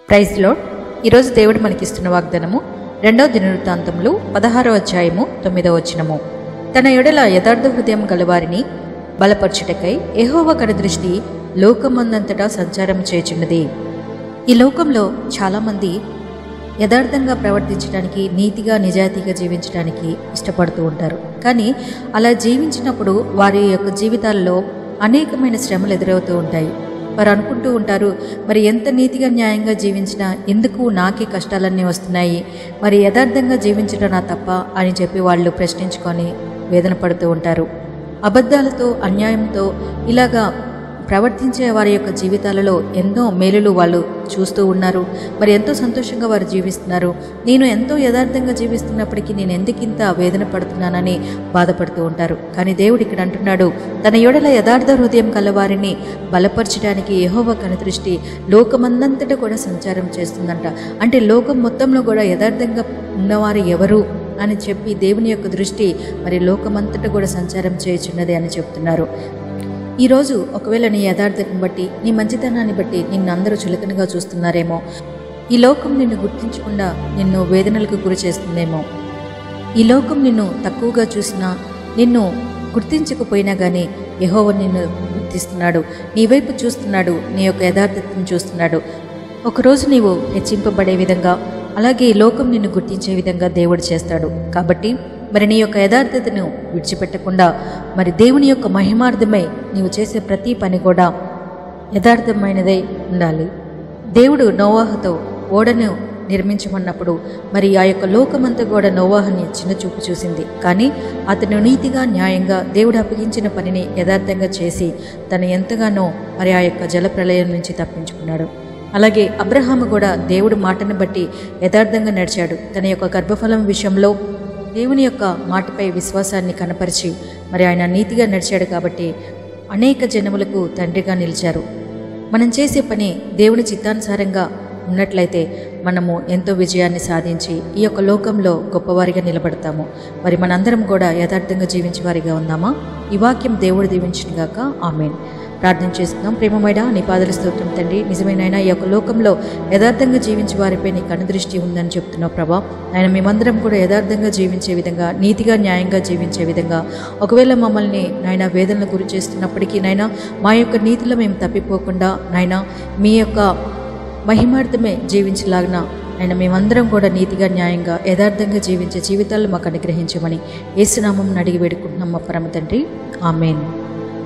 praise load ఈరోజు దేవుడు మనకిస్తున్న వాగ్దానము రెండవ దినవృత్తాంతంలో పదహారవ అధ్యాయము తొమ్మిదవ వచనము తన ఎడల యథార్థ హృదయం గలవారిని బలపరచుటకై ఎహోవ కనుదృష్టి లోకమందంతటా సంచారం చేచున్నది ఈ లోకంలో చాలామంది యథార్థంగా ప్రవర్తించడానికి నీతిగా నిజాయితీగా జీవించడానికి ఇష్టపడుతూ ఉంటారు కానీ అలా జీవించినప్పుడు వారి యొక్క జీవితాల్లో అనేకమైన శ్రమలు ఎదురవుతూ ఉంటాయి వారు అనుకుంటూ ఉంటారు మరి ఎంత నీతిగా న్యాయంగా జీవించినా ఎందుకు నాకే కష్టాలన్నీ వస్తున్నాయి మరి యథార్థంగా జీవించడం నా తప్ప అని చెప్పి వాళ్ళు ప్రశ్నించుకొని వేదన పడుతూ ఉంటారు అబద్ధాలతో అన్యాయంతో ఇలాగా ప్రవర్తించే వారి యొక్క జీవితాలలో ఎన్నో మేలులు వాళ్ళు చూస్తూ ఉన్నారు మరి ఎంతో సంతోషంగా వారు జీవిస్తున్నారు నేను ఎంతో యథార్థంగా జీవిస్తున్నప్పటికీ నేను ఎందుకింత వేదన పడుతున్నానని బాధపడుతూ ఉంటారు కానీ దేవుడు ఇక్కడ అంటున్నాడు తన యొడల యథార్థ హృదయం కలవారిని బలపరచడానికి యెహోవా కనుదృష్టి లోకమందంతటా కూడా సంచారం చేస్తుందంట అంటే లోకం మొత్తంలో కూడా యథార్థంగా ఉన్నవారు ఎవరు అని చెప్పి దేవుని యొక్క దృష్టి మరి లోకమంతటా కూడా సంచారం చేయుచున్నది అని చెప్తున్నారు ఈరోజు ఒకవేళ నీ యథార్థతను బట్టి నీ మంచితనాన్ని బట్టి నిన్ను అందరూ చులకనగా చూస్తున్నారేమో ఈ లోకం నిన్ను గుర్తించకుండా నిన్ను వేదనలకు గురి చేస్తుందేమో ఈ లోకం నిన్ను తక్కువగా చూసినా నిన్ను గుర్తించకపోయినా కానీ యెహోవా నిన్ను గుర్తిస్తున్నాడు నీ వైపు చూస్తున్నాడు నీ యొక్క యథార్థతను చూస్తున్నాడు ఒకరోజు నీవు హెచ్చింపబడే విధంగా అలాగే ఈ లోకం నిన్ను గుర్తించే విధంగా దేవుడు చేస్తాడు కాబట్టి మరి నీ యొక్క యథార్థతను విడిచిపెట్టకుండా మరి దేవుని యొక్క మహిమార్థమై నీవు చేసే ప్రతి పని కూడా యథార్థమైనదై ఉండాలి దేవుడు నోవాహతో ఓడను నిర్మించమన్నప్పుడు మరి ఆ యొక్క లోకమంతా కూడా నోవాహని చిన్న చూపు చూసింది కానీ అతను నీతిగా న్యాయంగా దేవుడు అప్పగించిన పనిని యథార్థంగా చేసి తను ఎంతగానో మరి ఆ యొక్క జలప్రలయం నుంచి తప్పించుకున్నాడు అలాగే అబ్రహాము కూడా దేవుడు మాటను బట్టి యథార్థంగా నడిచాడు తన యొక్క గర్భఫలం విషయంలో దేవుని యొక్క మాటపై విశ్వాసాన్ని కనపరిచి మరి ఆయన నీతిగా నడిచాడు కాబట్టి అనేక జనములకు తండ్రిగా నిలిచారు మనం చేసే పని దేవుని చిత్తానుసారంగా ఉన్నట్లయితే మనము ఎంతో విజయాన్ని సాధించి ఈ యొక్క లోకంలో గొప్పవారిగా నిలబడతాము మరి మనందరం కూడా యథార్థంగా జీవించే వారిగా ఉందామా ఈ వాక్యం దేవుడు దీవించినగాక ఆమెన్ ప్రార్థన చేసుకుందాం ప్రేమమైన నీ పాదల స్తోత్రం తండ్రి నిజమైన ఆయన ఈ యొక్క లోకంలో యథార్థంగా జీవించే వారిపై నీ కనుదృష్టి ఉందని చెప్తున్నావు ప్రభా ఆయన మేమందరం కూడా యథార్థంగా జీవించే విధంగా నీతిగా న్యాయంగా జీవించే విధంగా ఒకవేళ మమ్మల్ని నాయన వేదనకు గురి చేస్తున్నప్పటికీ నాయన మా యొక్క నీతిలో మేము తప్పిపోకుండా నాయన మీ యొక్క మహిమార్థమే జీవించలాగిన ఆయన మేమందరం కూడా నీతిగా న్యాయంగా యథార్థంగా జీవించే జీవితాలు మాకు అనుగ్రహించమని ఏసునామం అడిగి వేడుకుంటున్నాం మా పరమ తండ్రి ఆమెన్